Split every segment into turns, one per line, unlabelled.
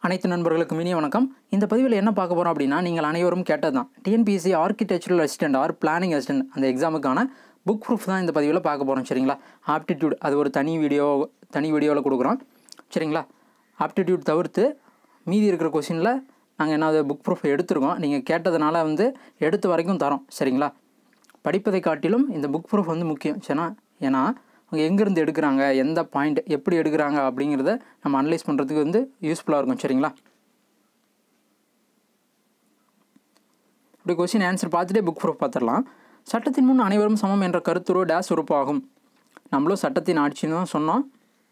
அனைத்து நண்பர்களுக்கும் இனிய வணக்கம் இந்த பதிவில் என்ன பார்க்க போகிறோம் அப்படின்னா நீங்கள் அனைவரும் கேட்டது தான் TNPSC architectural assistant or planning assistant அந்த எக்ஸாமுக்கான புக் ப்ரூஃப் தான் இந்த பதிவில் பார்க்க போகிறோம் சரிங்களா ஆப்டிடியூட் அது ஒரு தனி வீடியோ தனி வீடியோவில் கொடுக்குறோம் சரிங்களா ஆப்டிடியூட் தவிர்த்து மீதி இருக்கிற கொஷினில் நாங்கள் என்ன புக் ப்ரூஃப் எடுத்திருக்கோம் நீங்கள் கேட்டதுனால வந்து எடுத்த வரைக்கும் தரோம் சரிங்களா படிப்பதை காட்டிலும் இந்த புக் ப்ரூஃப் வந்து முக்கியம் சரினா ஏன்னா அவங்க எங்கேருந்து எடுக்கிறாங்க எந்த பாயிண்ட் எப்படி எடுக்கிறாங்க அப்படிங்கிறத நம்ம அனலைஸ் பண்ணுறதுக்கு வந்து யூஸ்ஃபுல்லாக இருக்கும் சரிங்களா இப்படி கொஸ்டின் ஆன்சர் பார்த்துட்டே புக் ப்ரூஃப் பார்த்துடலாம் சட்டத்தின் முன் அனைவரும் சமம் என்ற கருத்துரு டேஸ் உறுப்பாகும் நம்மளும் சட்டத்தின் ஆட்சின்னு தான் சொன்னோம்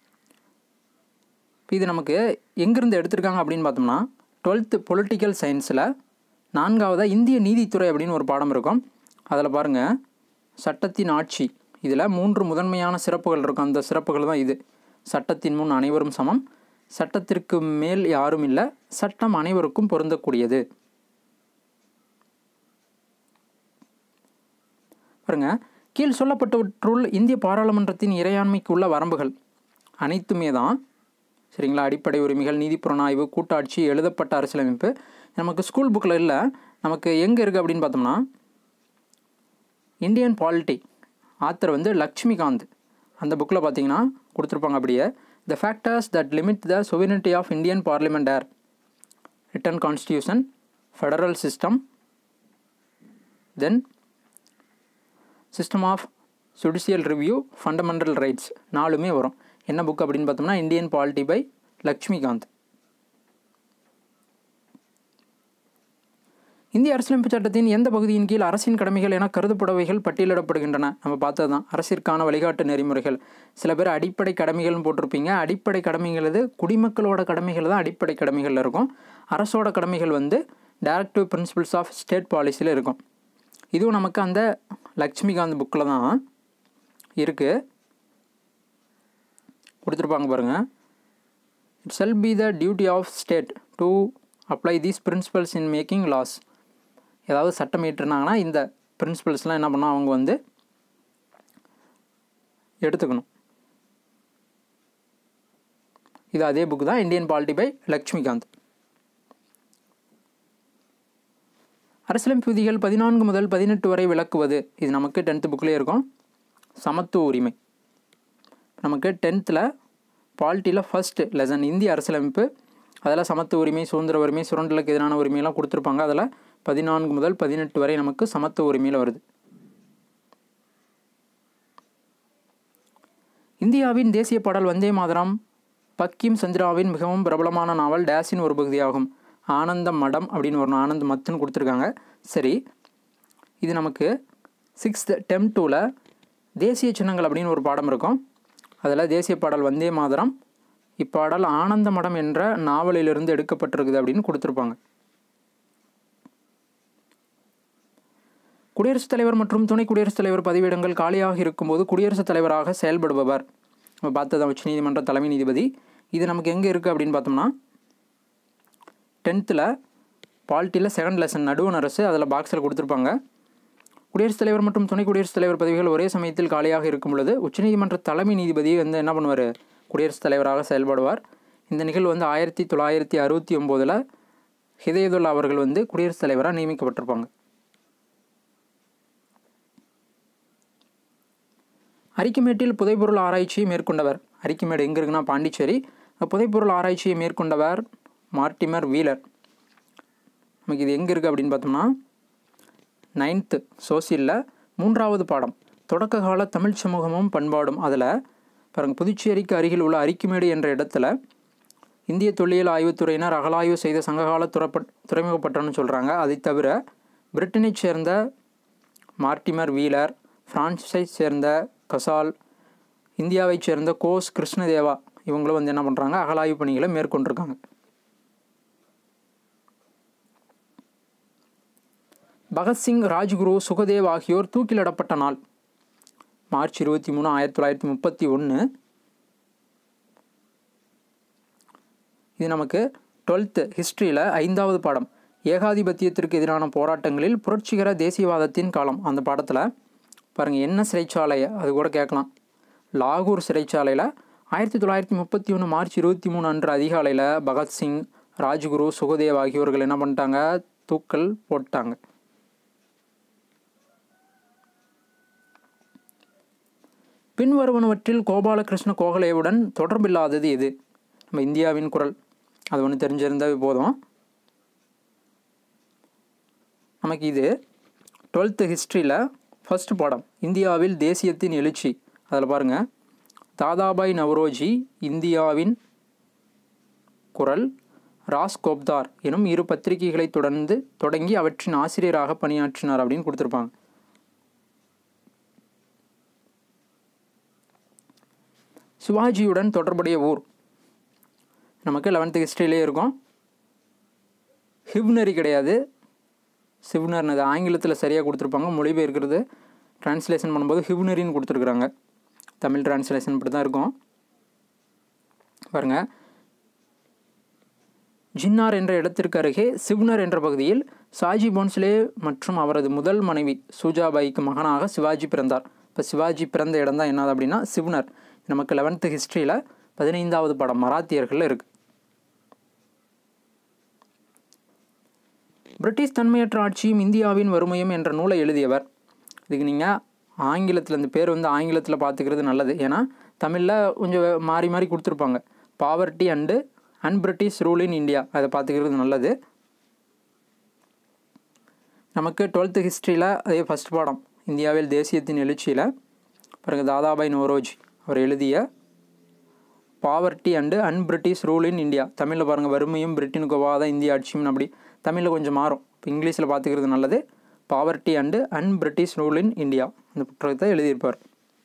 இப்போ இது நமக்கு எங்கேருந்து எடுத்திருக்காங்க அப்படின்னு பார்த்தோம்னா டுவெல்த்து பொலிட்டிக்கல் சயின்ஸில் நான்காவதாக இந்திய நீதித்துறை அப்படின்னு ஒரு பாடம் இருக்கும் அதில் பாருங்கள் சட்டத்தின் ஆட்சி இதில் மூன்று முதன்மையான சிறப்புகள் இருக்கும் அந்த சிறப்புகள் தான் இது சட்டத்தின் முன் அனைவரும் சமம் சட்டத்திற்கு மேல் யாரும் இல்லை சட்டம் அனைவருக்கும் பொருந்தக்கூடியது பாருங்க கீழ் சொல்லப்பட்டவற்றுள் இந்திய பாராளுமன்றத்தின் இறையாண்மைக்கு உள்ள வரம்புகள் அனைத்துமே தான் சரிங்களா அடிப்படை உரிமைகள் நீதி புலனாய்வு கூட்டாட்சி எழுதப்பட்ட அரசியலமைப்பு நமக்கு ஸ்கூல் புக்கில் இல்லை நமக்கு எங்கே இருக்குது அப்படின்னு பார்த்தோம்னா இந்தியன் பாலிட்டி ஆத்தர் வந்து லக்ஷ்மிகாந்த் அந்த புக்கில் பார்த்தீங்கன்னா கொடுத்துருப்பாங்க அப்படியே the factors that limit the sovereignty of Indian parliament are written constitution federal system then system of judicial review fundamental rights நாலுமே வரும் என்ன புக் அப்படின்னு பார்த்தோம்னா இந்தியன் பாலிட்டி பை லக்ஷ்மிகாந்த் இந்திய அரசியலமைப்பு சட்டத்தின் எந்த பகுதியின் கீழ் அரசின் கடமைகள் என கருதப்படவைகள் பட்டியலிடப்படுகின்றன நம்ம பார்த்தது தான் அரசிற்கான வழிகாட்டு நெறிமுறைகள் சில பேர் அடிப்படை கடமைகள்னு போட்டிருப்பீங்க அடிப்படை கடமைகள் இது குடிமக்களோட கடமைகள் தான் அடிப்படை கடமைகள் இருக்கும் அரசோட கடமைகள் வந்து டைரக்டிவ் பிரின்சிபிள்ஸ் ஆஃப் ஸ்டேட் பாலிசியில் இருக்கும் இதுவும் நமக்கு அந்த லக்ஷ்மிகாந்த் புக்கில் தான் இருக்குது கொடுத்துருப்பாங்க பாருங்கள் it shall be the duty of state to apply these principles in making laws ஏதாவது சட்டம் ஏற்றுனாங்கன்னா இந்த பிரின்சிபல்ஸ்லாம் என்ன பண்ணால் அவங்க வந்து எடுத்துக்கணும் இது அதே புக்கு தான் இந்தியன் பாலிட்டி பை லக்ஷ்மிகாந்த் அரசியலமைப்பு விதிகள் பதினான்கு முதல் பதினெட்டு வரை விளக்குவது இது நமக்கு டென்த்து புக்லேயே இருக்கும் சமத்துவ உரிமை நமக்கு டென்த்தில் பாலிட்டியில் ஃபஸ்ட்டு லெசன் இந்திய அரசியலமைப்பு அதில் சமத்துவ உரிமை சுதந்திர உரிமை சுரண்டலுக்கு எதிரான உரிமையெல்லாம் கொடுத்துருப்பாங்க அதில் பதினான்கு முதல் பதினெட்டு வரை நமக்கு சமத்துவ உரிமையில் வருது இந்தியாவின் தேசிய பாடல் வந்தே மாதரம் பக்கிம் சந்திராவின் மிகவும் பிரபலமான நாவல் டேஸின் ஒரு பகுதியாகும் ஆனந்த மடம் அப்படின்னு ஒரு ஆனந்த மத்துன்னு கொடுத்துருக்காங்க சரி இது நமக்கு சிக்ஸ்த் டெம் டூவில் தேசிய சின்னங்கள் அப்படின்னு ஒரு பாடம் இருக்கும் அதில் தேசிய பாடல் வந்தே மாதரம் இப்பாடல் ஆனந்த மடம் என்ற நாவலிலிருந்து எடுக்கப்பட்டிருக்குது அப்படின்னு கொடுத்துருப்பாங்க குடியரசுத் தலைவர் மற்றும் துணை குடியரசுத் தலைவர் பதவியிடங்கள் காலியாக இருக்கும்போது குடியரசுத் தலைவராக செயல்படுபவர் நம்ம பார்த்ததான் உச்ச நீதிமன்ற தலைமை நீதிபதி இது நமக்கு எங்கே இருக்குது அப்படின்னு பார்த்தோம்னா டென்த்தில் பாலிட்டியில் செகண்ட் லெசன் நடுவண் அரசு அதில் பாக்ஸில் கொடுத்துருப்பாங்க குடியரசுத் தலைவர் மற்றும் துணை குடியரசுத் தலைவர் பதவிகள் ஒரே சமயத்தில் காலியாக இருக்கும் பொழுது உச்சநீதிமன்ற தலைமை நீதிபதி வந்து என்ன பண்ணுவார் குடியரசுத் தலைவராக செயல்படுவார் இந்த நிகழ்வு வந்து ஆயிரத்தி தொள்ளாயிரத்தி அறுபத்தி ஒம்போதில் ஹிதயதுல்லா அவர்கள் வந்து குடியரசுத் தலைவராக நியமிக்கப்பட்டிருப்பாங்க அரிக்குமேட்டில் புதைப்பொருள் ஆராய்ச்சியை மேற்கொண்டவர் அரிக்குமேடு எங்கே இருக்குன்னா பாண்டிச்சேரி புதைப்பொருள் ஆராய்ச்சியை மேற்கொண்டவர் மார்டிமர் வீலர் நமக்கு இது எங்கே இருக்குது அப்படின்னு பார்த்தோம்னா நைன்த்து சோசியலில் மூன்றாவது பாடம் தொடக்க கால தமிழ் சமூகமும் பண்பாடும் அதில் பாருங்கள் புதுச்சேரிக்கு அருகில் உள்ள அரிக்குமேடு என்ற இடத்துல இந்திய தொல்லியல் ஆய்வுத்துறையினர் அகலாய்வு செய்த சங்ககால துறப்பட் துறைமுகப்பட்டம்னு சொல்கிறாங்க அதை தவிர பிரிட்டனைச் சேர்ந்த மார்டிமர் வீலர் பிரான்ஸை சேர்ந்த கசால் இந்தியாவைச் சேர்ந்த கோஸ் கிருஷ்ணதேவா இவங்களும் வந்து என்ன பண்ணுறாங்க அகலாய்வு பணிகளை மேற்கொண்டிருக்காங்க பகத்சிங் ராஜ்குரு சுகதேவ் ஆகியோர் தூக்கிலிடப்பட்ட நாள் மார்ச் இருபத்தி மூணு ஆயிரத்தி தொள்ளாயிரத்தி முப்பத்தி ஒன்று இது நமக்கு டுவெல்த்து ஹிஸ்ட்ரியில் ஐந்தாவது பாடம் ஏகாதிபத்தியத்திற்கு எதிரான போராட்டங்களில் புரட்சிகர தேசியவாதத்தின் காலம் அந்த பாடத்தில் பாருங்கள் என்ன சிறைச்சாலை அது கூட கேட்கலாம் லாகூர் சிறைச்சாலையில் ஆயிரத்தி தொள்ளாயிரத்தி முப்பத்தி ஒன்று மார்ச் இருபத்தி மூணு அன்று அதிகாலையில் பகத்சிங் ராஜ்குரு சுகதேவ் ஆகியோர்கள் என்ன பண்ணிட்டாங்க தூக்கல் போட்டாங்க பின்வருவனவற்றில் கோபாலகிருஷ்ண கோகலேவுடன் தொடர்பில்லாதது எது நம்ம இந்தியாவின் குரல் அது ஒன்று தெரிஞ்சிருந்தாவே போதும் நமக்கு இது டுவெல்த்து ஹிஸ்ட்ரியில் ஃபர்ஸ்ட் பாடம் இந்தியாவில் தேசியத்தின் எழுச்சி அதில் பாருங்கள் தாதாபாய் நவரோஜி இந்தியாவின் குரல் ராஸ் கோப்தார் எனும் இரு பத்திரிகைகளை தொடர்ந்து தொடங்கி அவற்றின் ஆசிரியராக பணியாற்றினார் அப்படின்னு கொடுத்துருப்பாங்க சிவாஜியுடன் தொடர்புடைய ஊர் நமக்கு லெவன்த்து ஹிஸ்ட்ரியிலே இருக்கும் ஹிவ்னரி கிடையாது சிவ்னர்னு அது ஆங்கிலத்தில் சரியாக கொடுத்துருப்பாங்க மொழிபெயர்க்கிறது ட்ரான்ஸ்லேஷன் பண்ணும்போது ஹிவ்னரின்னு கொடுத்துருக்குறாங்க தமிழ் ட்ரான்ஸ்லேஷன் இப்படி தான் இருக்கும் பாருங்கள் ஜின்னார் என்ற இடத்திற்கு அருகே சிவ்னர் என்ற பகுதியில் சாஜி போன்ஸ்லே மற்றும் அவரது முதல் மனைவி சூஜாபாய்க்கு மகனாக சிவாஜி பிறந்தார் இப்போ சிவாஜி பிறந்த இடம் தான் என்னது அப்படின்னா சிவ்னர் நமக்கு லெவன்த்து ஹிஸ்ட்ரியில் பதினைந்தாவது படம் மராத்தியர்களில் இருக்குது பிரிட்டிஷ் தன்மையற்ற ஆட்சியும் இந்தியாவின் வறுமையும் என்ற நூலை எழுதியவர் இதுக்கு நீங்கள் ஆங்கிலத்தில் இந்த பேர் வந்து ஆங்கிலத்தில் பார்த்துக்கிறது நல்லது ஏன்னா தமிழில் கொஞ்சம் மாறி மாறி கொடுத்துருப்பாங்க poverty and unBritish rule in India அதை பார்த்துக்கிறது நல்லது நமக்கு டுவெல்த்து ஹிஸ்ட்ரியில் அதே ஃபஸ்ட் பாடம் இந்தியாவில் தேசியத்தின் எழுச்சியில் பாருங்கள் தாதாபாய் நவரோஜி அவர் எழுதிய poverty and unBritish rule in India தமிழில் பாருங்கள் வறுமையும் பிரிட்டனுக்கு ஒவ்வாத இந்திய ஆட்சியும் அப்படி தமிழில் கொஞ்சம் மாறும் இப்போ இங்கிலீஷில் பார்த்துக்கிறது நல்லது poverty and unBritish rule in India அந்த புத்தகத்தை எழுதியிருப்பார்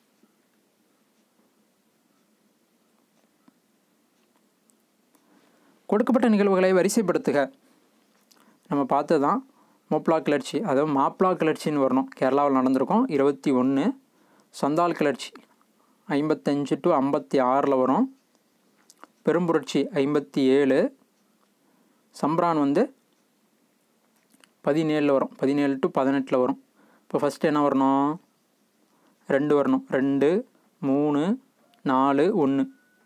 கொடுக்கப்பட்ட நிகழ்வுகளை வரிசைப்படுத்துக நம்ம பார்த்தது தான் மோப்லா கிளர்ச்சி அதாவது மாப்ளா கிளர்ச்சின்னு வரணும் கேரளாவில் நடந்திருக்கும் இருபத்தி ஒன்று சந்தால் கிளர்ச்சி ஐம்பத்தஞ்சு டு ஐம்பத்தி ஆறில் வரும் பெரும்புரட்சி ஐம்பத்தி ஏழு சம்ப்ரான் வந்து பதினேழில் வரும் பதினேழு டு பதினெட்டில் வரும் இப்போ ஃபஸ்ட்டு என்ன வரணும் ரெண்டு வரணும் ரெண்டு மூணு நாலு ஒன்று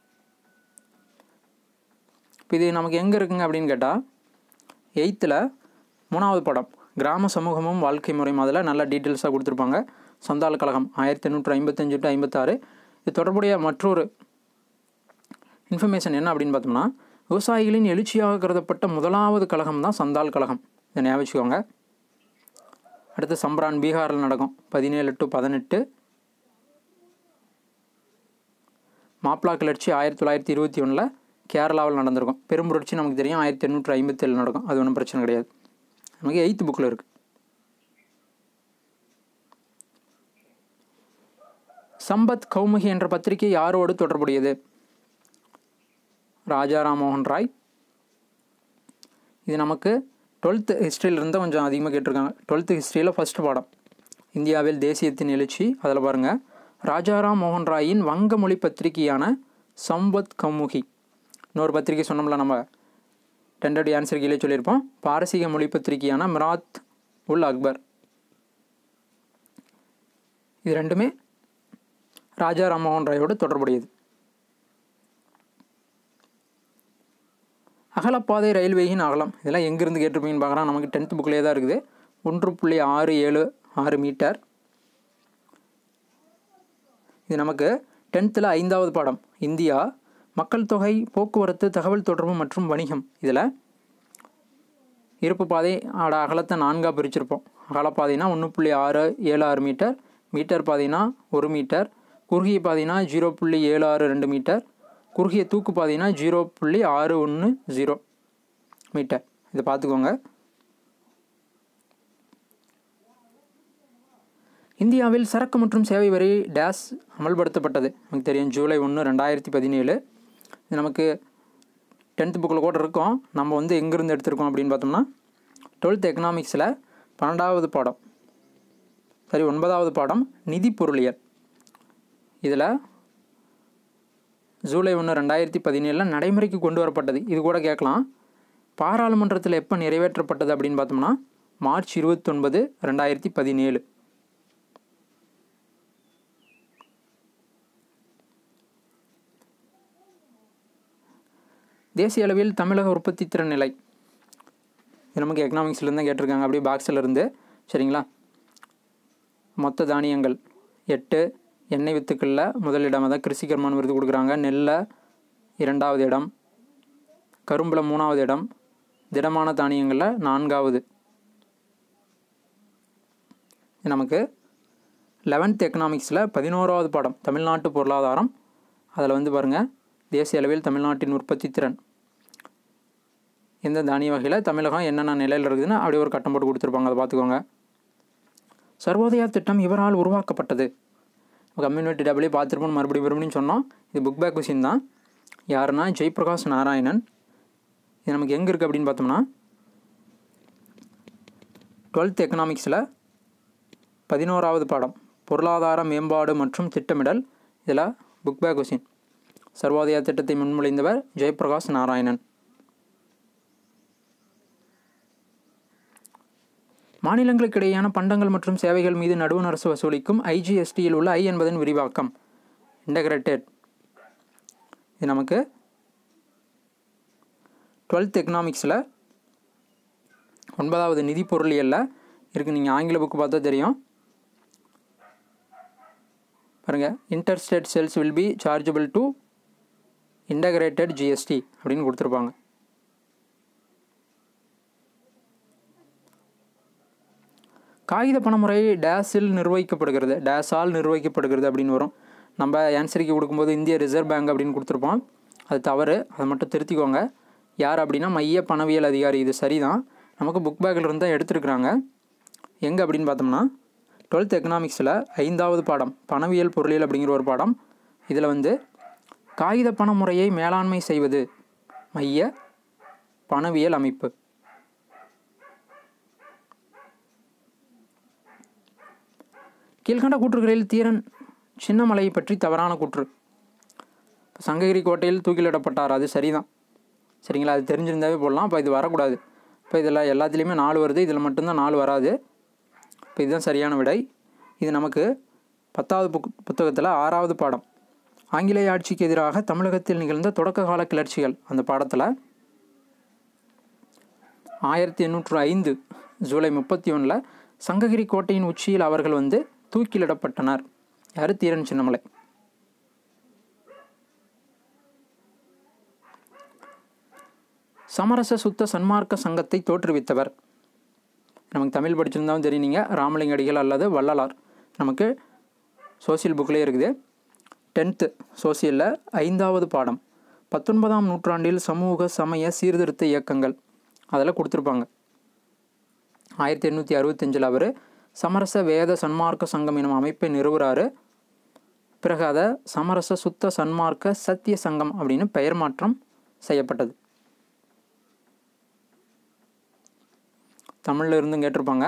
இப்போ இது நமக்கு எங்கே இருக்குங்க அப்படின்னு கேட்டால் எயித்தில் மூணாவது படம் கிராம சமூகமும் வாழ்க்கை முறையும் அதில் நல்ல டீட்டெயில்ஸாக கொடுத்துருப்பாங்க சந்தால் கழகம் ஆயிரத்தி எண்ணூற்றி ஐம்பத்தஞ்சு டு ஐம்பத்தாறு இது தொடர்புடைய மற்றொரு இன்ஃபர்மேஷன் என்ன அப்படின்னு பார்த்தோம்னா விவசாயிகளின் எழுச்சியாக கருதப்பட்ட முதலாவது கழகம் தான் சந்தால் கழகம் இதை ஞாபகம் வச்சுக்கோங்க அடுத்து சம்ரான் பீகாரில் நடக்கும் பதினேழு டு பதினெட்டு மாப்ளா கிளர்ச்சி ஆயிரத்தி தொள்ளாயிரத்தி இருபத்தி ஒன்றில் கேரளாவில் நடந்திருக்கும் பெரும்புரட்சி நமக்கு தெரியும் ஆயிரத்தி எண்ணூற்றி ஐம்பத்தேழு நடக்கும் அது ஒன்றும் பிரச்சனை கிடையாது நமக்கு எயித்து புக்கில் இருக்குது சம்பத் கௌமுகி என்ற பத்திரிகை யாரோடு தொடர்புடையது ராஜா ராம்மோகன் ராய் இது நமக்கு டுவெல்த்து ஹிஸ்ட்ரியிலிருந்து கொஞ்சம் அதிகமாக கேட்டிருக்காங்க டுவெல்த்து ஹிஸ்ட்ரியில் ஃபஸ்ட் பாடம் இந்தியாவில் தேசியத்தின் எழுச்சி அதில் பாருங்கள் ராஜாராம் மோகன் ராயின் வங்க மொழி பத்திரிகையான சம்பத் கௌமுகி இன்னொரு பத்திரிகை சொன்னோம்ல நம்ம டெண்டடி ஆன்சர் கீழே சொல்லியிருப்போம் பாரசீக மொழி பத்திரிகையான மிராத் உல் அக்பர் இது ரெண்டுமே ராஜா ராம்மோகன் ராயோடு தொடர்புடையது அகலப்பாதை ரயில்வேயின் அகலம் இதெல்லாம் எங்கேருந்து கேட்டிருப்பீங்கன்னு பார்க்குறோம் நமக்கு டென்த் புக்லேயே தான் இருக்குது ஒன்று புள்ளி ஆறு ஏழு ஆறு மீட்டர் இது நமக்கு டென்த்தில் ஐந்தாவது பாடம் இந்தியா மக்கள் தொகை போக்குவரத்து தகவல் தொடர்பு மற்றும் வணிகம் இதில் இருப்பு பாதை ஆட அகலத்தை நான்காக பிரிச்சிருப்போம் அகலப்பாதைனா ஒன்று புள்ளி ஆறு ஏழு ஆறு மீட்டர் மீட்டர் பாதைனா ஒரு மீட்டர் குறுகிய பாதைனா ஜீரோ புள்ளி ஏழு ஆறு ரெண்டு மீட்டர் குறுகிய தூக்கு பாதைனா ஜீரோ புள்ளி ஆறு ஒன்று ஜீரோ மீட்டர் இதை பார்த்துக்கோங்க இந்தியாவில் சரக்கு மற்றும் சேவை வரி டேஸ் அமல்படுத்தப்பட்டது நமக்கு தெரியும் ஜூலை ஒன்று ரெண்டாயிரத்தி பதினேழு இது நமக்கு டென்த் புக்கில் கூட இருக்கும் நம்ம வந்து எங்கேருந்து எடுத்திருக்கோம் அப்படின்னு பார்த்தோம்னா டுவெல்த் எக்கனாமிக்ஸில் பன்னெண்டாவது பாடம் சரி ஒன்பதாவது பாடம் நிதி பொருளியல் இதில் ஜூலை ஒன்று ரெண்டாயிரத்தி பதினேழில் நடைமுறைக்கு கொண்டு வரப்பட்டது இது கூட கேட்கலாம் பாராளுமன்றத்தில் எப்போ நிறைவேற்றப்பட்டது அப்படின்னு பார்த்தோம்னா மார்ச் இருபத்தொன்பது ரெண்டாயிரத்தி பதினேழு தேசிய அளவில் தமிழக உற்பத்தி திறன் நிலை இது நமக்கு எக்கனாமிக்ஸ்லேருந்து தான் கேட்டிருக்காங்க அப்படியே பாக்ஸில் இருந்து சரிங்களா மொத்த தானியங்கள் எட்டு எண்ணெய் வித்துக்களில் முதலிடம் அதான் கிருஷிகர்மான் விருது கொடுக்குறாங்க நெல்லை இரண்டாவது இடம் கரும்பில் மூணாவது இடம் திடமான தானியங்களில் நான்காவது இது நமக்கு லெவன்த் எக்கனாமிக்ஸில் பதினோராவது பாடம் தமிழ்நாட்டு பொருளாதாரம் அதில் வந்து பாருங்கள் தேசிய அளவில் தமிழ்நாட்டின் உற்பத்தி திறன் எந்த தானிய வகையில் தமிழகம் என்னென்ன நிலையில் இருக்குதுன்னு அப்படியே ஒரு கட்டம் போட்டு கொடுத்துருப்பாங்க அதை பார்த்துக்கோங்க சர்வோதயா திட்டம் இவரால் உருவாக்கப்பட்டது கம்யூனிட்டி டபிள்யூ பார்த்துருப்போம் மறுபடியும் மறுபடியும் சொன்னோம் இது புக் பேக் கொஷின் தான் யாருன்னா ஜெயபிரகாஷ் நாராயணன் இது நமக்கு எங்கே இருக்குது அப்படின்னு பார்த்தோம்னா டுவெல்த் எக்கனாமிக்ஸில் பதினோராவது பாடம் பொருளாதார மேம்பாடு மற்றும் திட்டமிடல் இதில் புக் பேக் கொஷின் சர்வோதயா திட்டத்தை முன்மொழிந்தவர் ஜெயபிரகாஷ் நாராயணன் மாநிலங்களுக்கு இடையேயான பண்டங்கள் மற்றும் சேவைகள் மீது நடுவண் அரசு வசூலிக்கும் ஐஜிஎஸ்டியில் உள்ள ஐ என்பதன் விரிவாக்கம் இன்டகிரேட்டட் இது நமக்கு டுவெல்த் எக்கனாமிக்ஸில் ஒன்பதாவது நிதி பொருளியலில் இருக்குது நீங்கள் ஆங்கில புக்கு பார்த்தா தெரியும் பாருங்கள் inter state sales will be chargeable to integrated GST அப்படின்னு கொடுத்துருப்பாங்க காகித பணமுறை டேஸில் நிர்வகிக்கப்படுகிறது டேஸால் நிர்வகிக்கப்படுகிறது அப்படின்னு வரும் நம்ம ஆன்சரிக்கு கொடுக்கும்போது இந்திய ரிசர்வ் பேங்க் அப்படின்னு கொடுத்துருப்போம் அது தவறு அதை மட்டும் திருத்திக்கோங்க யார் அப்படின்னா மைய பணவியல் அதிகாரி இது சரிதான் நமக்கு புக் பேக்கில் இருந்து தான் எடுத்துருக்குறாங்க எங்கே அப்படின்னு பார்த்தோம்னா டுவெல்த் எக்கனாமிக்ஸில் ஐந்தாவது பாடம் பணவியல் பொருளியல் அப்படிங்கிற ஒரு பாடம் இதில் வந்து காகித பண முறையை மேலாண்மை செய்வது மைய பணவியல் அமைப்பு கீழ்கண்ட கூற்றுகளில் தீரன் சின்னமலையை பற்றி தவறான கூற்று இப்போ சங்ககிரி கோட்டையில் தூக்கிலிடப்பட்டார் அது சரிதான் சரிங்களா அது தெரிஞ்சிருந்தாவே போடலாம் இப்போ இது வரக்கூடாது இப்போ இதில் எல்லாத்துலேயுமே நாலு வருது இதில் மட்டும்தான் நாலு வராது இப்போ இதுதான் சரியான விடை இது நமக்கு பத்தாவது புக் புத்தகத்தில் ஆறாவது பாடம் ஆங்கிலேய ஆட்சிக்கு எதிராக தமிழகத்தில் நிகழ்ந்த தொடக்க கால கிளர்ச்சிகள் அந்த பாடத்தில் ஆயிரத்தி எண்ணூற்று ஐந்து ஜூலை முப்பத்தி ஒன்றில் சங்ககிரி கோட்டையின் உச்சியில் அவர்கள் வந்து தூக்கிலிடப்பட்டனர் யார் தீரன் சின்னமலை சமரச சுத்த சன்மார்க்க சங்கத்தை தோற்றுவித்தவர் நமக்கு தமிழ் படிச்சிருந்தாலும் தெரியும் நீங்கள் ராமலிங்க அடிகள் அல்லது வள்ளலார் நமக்கு சோசியல் புக்லேயே இருக்குது டென்த்து சோசியலில் ஐந்தாவது பாடம் பத்தொன்பதாம் நூற்றாண்டில் சமூக சமய சீர்திருத்த இயக்கங்கள் அதில் கொடுத்துருப்பாங்க ஆயிரத்தி எண்ணூற்றி அறுபத்தஞ்சில் அவர் சமரச வேத சன்மார்க்க சங்கம் எனும் அமைப்பை நிறுவுறாரு பிறகு அதை சமரச சுத்த சன்மார்க்க சத்திய சங்கம் அப்படின்னு பெயர் மாற்றம் செய்யப்பட்டது தமிழில் இருந்தும் கேட்டிருப்பாங்க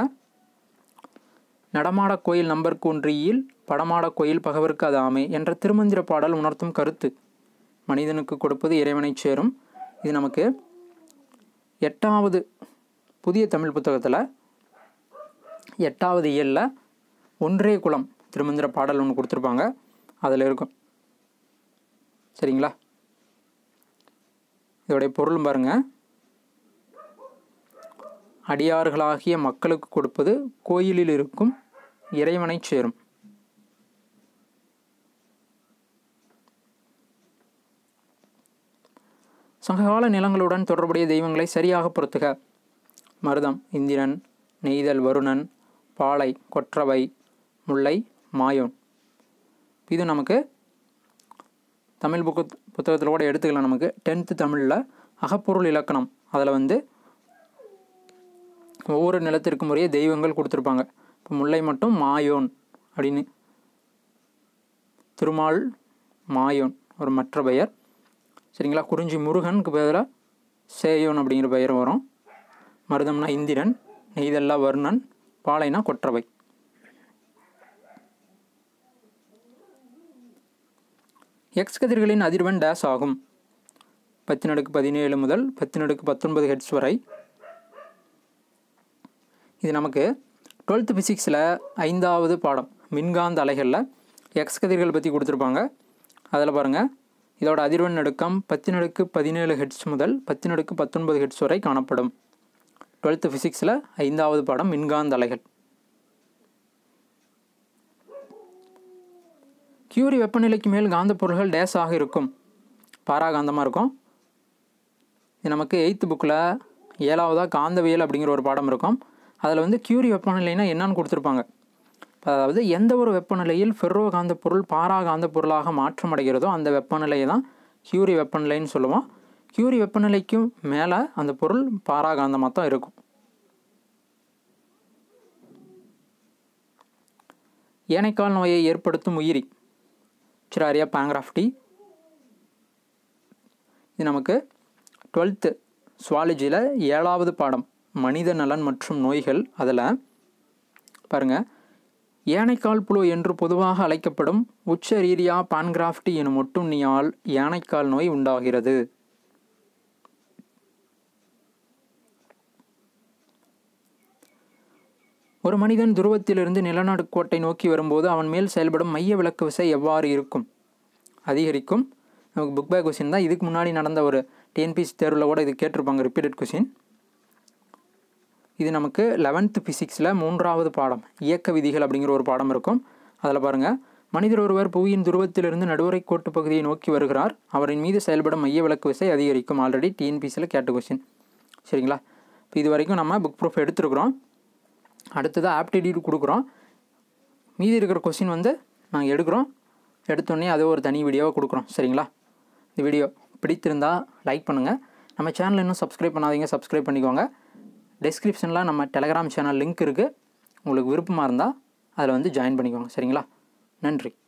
நடமாட கோயில் நம்பர் ஒன்றியில் படமாட கோயில் பகவருக்கு அது ஆமை என்ற திருமந்திர பாடல் உணர்த்தும் கருத்து மனிதனுக்கு கொடுப்பது இறைவனைச் சேரும் இது நமக்கு எட்டாவது புதிய தமிழ் புத்தகத்தில் எட்டாவது இயலில் ஒன்றே குலம் திருமந்திர பாடல் ஒன்று கொடுத்துருப்பாங்க அதில் இருக்கும் சரிங்களா இதோடைய பொருள் பாருங்கள் அடியார்களாகிய மக்களுக்கு கொடுப்பது கோயிலில் இருக்கும் இறைவனைச் சேரும் சங்ககால நிலங்களுடன் தொடர்புடைய தெய்வங்களை சரியாக பொறுத்துக மருதம் இந்திரன் நெய்தல் வருணன் பாலை கொற்றவை முல்லை மாயோன் இது நமக்கு தமிழ் புக்கு புத்தகத்தில் கூட எடுத்துக்கலாம் நமக்கு டென்த்து தமிழில் அகப்பொருள் இலக்கணம் அதில் வந்து ஒவ்வொரு நிலத்திற்கும் முறையே தெய்வங்கள் கொடுத்துருப்பாங்க இப்போ முல்லை மட்டும் மாயோன் அப்படின்னு திருமால் மாயோன் ஒரு மற்ற பெயர் சரிங்களா குறிஞ்சி முருகனுக்கு பதிலாக சேயோன் அப்படிங்கிற பெயர் வரும் மருதம்னா இந்திரன் நெய்தல்லா வருணன் பாலைனா கொற்றவை எக்ஸ் கதிர்களின் அதிர்வெண் டேஸ் ஆகும் பத்து நடுக்கு பதினேழு முதல் பத்து நடுக்கு பத்தொன்பது ஹெட்ஸ் வரை இது நமக்கு டுவெல்த்து ஃபிசிக்ஸில் ஐந்தாவது பாடம் மின்காந்த அலைகளில் எக்ஸ் கதிர்கள் பற்றி கொடுத்துருப்பாங்க அதில் பாருங்கள் இதோட அதிர்வெண் நடுக்கம் பத்தினடுக்கு பதினேழு ஹெட்ஸ் முதல் பத்தினடுக்கு பத்தொன்பது ஹெட்ஸ் வரை காணப்படும் டுவெல்த்து ஃபிசிக்ஸில் ஐந்தாவது பாடம் மின்காந்த அலைகள் கியூரி வெப்பநிலைக்கு மேல் காந்த பொருள்கள் டேஸாக இருக்கும் பாராகாந்தமாக இருக்கும் இது நமக்கு எயித்து புக்கில் ஏழாவதாக காந்தவியல் அப்படிங்கிற ஒரு பாடம் இருக்கும் அதில் வந்து கியூரி வெப்பநிலைனா என்னன்னு கொடுத்துருப்பாங்க அதாவது எந்த ஒரு வெப்பநிலையில் ஃபெர்ரோ காந்த பொருள் பாரா காந்த பொருளாக மாற்றமடைகிறதோ அந்த வெப்பநிலையை தான் கியூரி வெப்பநிலைன்னு சொல்லுவோம் கியூரி வெப்பநிலைக்கும் மேலே அந்த பொருள் பாராகாந்தமாக தான் இருக்கும் ஏனைக்கால் நோயை ஏற்படுத்தும் உயிரி சிராரியா பேங்க்ராஃப்டி இது நமக்கு டுவெல்த்து சுவாலஜியில் ஏழாவது பாடம் மனித நலன் மற்றும் நோய்கள் அதில் பாருங்கள் யானைக்கால் புழு என்று பொதுவாக அழைக்கப்படும் உச்சரீரியா பான்கிராஃப்டி எனும் ஒட்டுண்ணியால் யானைக்கால் நோய் உண்டாகிறது ஒரு மனிதன் துருவத்திலிருந்து நிலநடுக்கோட்டை நோக்கி வரும்போது அவன் மேல் செயல்படும் மைய விளக்கு விசை எவ்வாறு இருக்கும் அதிகரிக்கும் நமக்கு புக் பேக் கொஸ்டின் தான் இதுக்கு முன்னாடி நடந்த ஒரு டிஎன்பிசி தேர்வில் கூட இது கேட்டிருப்பாங்க ரிப்பீட்டட் கொஸ்டின் இது நமக்கு லெவன்த்து ஃபிசிக்ஸில் மூன்றாவது பாடம் இயக்க விதிகள் அப்படிங்கிற ஒரு பாடம் இருக்கும் அதில் பாருங்கள் மனிதர் ஒருவர் புவியின் துருவத்திலிருந்து நடுவரை கோட்டு பகுதியை நோக்கி வருகிறார் அவரின் மீது செயல்படும் மைய விளக்கு விசை அதிகரிக்கும் ஆல்ரெடி டிஎன்பிசியில் கேட்ட கொஸ்டின் சரிங்களா இப்போ இது வரைக்கும் நம்ம புக் ப்ரூஃப் எடுத்துருக்குறோம் அடுத்ததாக ஆப்டிடியூட் கொடுக்குறோம் மீதி இருக்கிற கொஸ்டின் வந்து நாங்கள் எடுக்கிறோம் எடுத்தோடனே அது ஒரு தனி வீடியோவாக கொடுக்குறோம் சரிங்களா இந்த வீடியோ பிடித்திருந்தால் லைக் பண்ணுங்கள் நம்ம சேனல் இன்னும் சப்ஸ்கிரைப் பண்ணாதீங்க சப்ஸ்கிரைப் பண்ணிக்கோங்க டெஸ்கிரிப்ஷனில் நம்ம டெலகிராம் சேனல் லிங்க் இருக்குது உங்களுக்கு விருப்பமாக இருந்தால் அதில் வந்து ஜாயின் பண்ணிக்கோங்க சரிங்களா நன்றி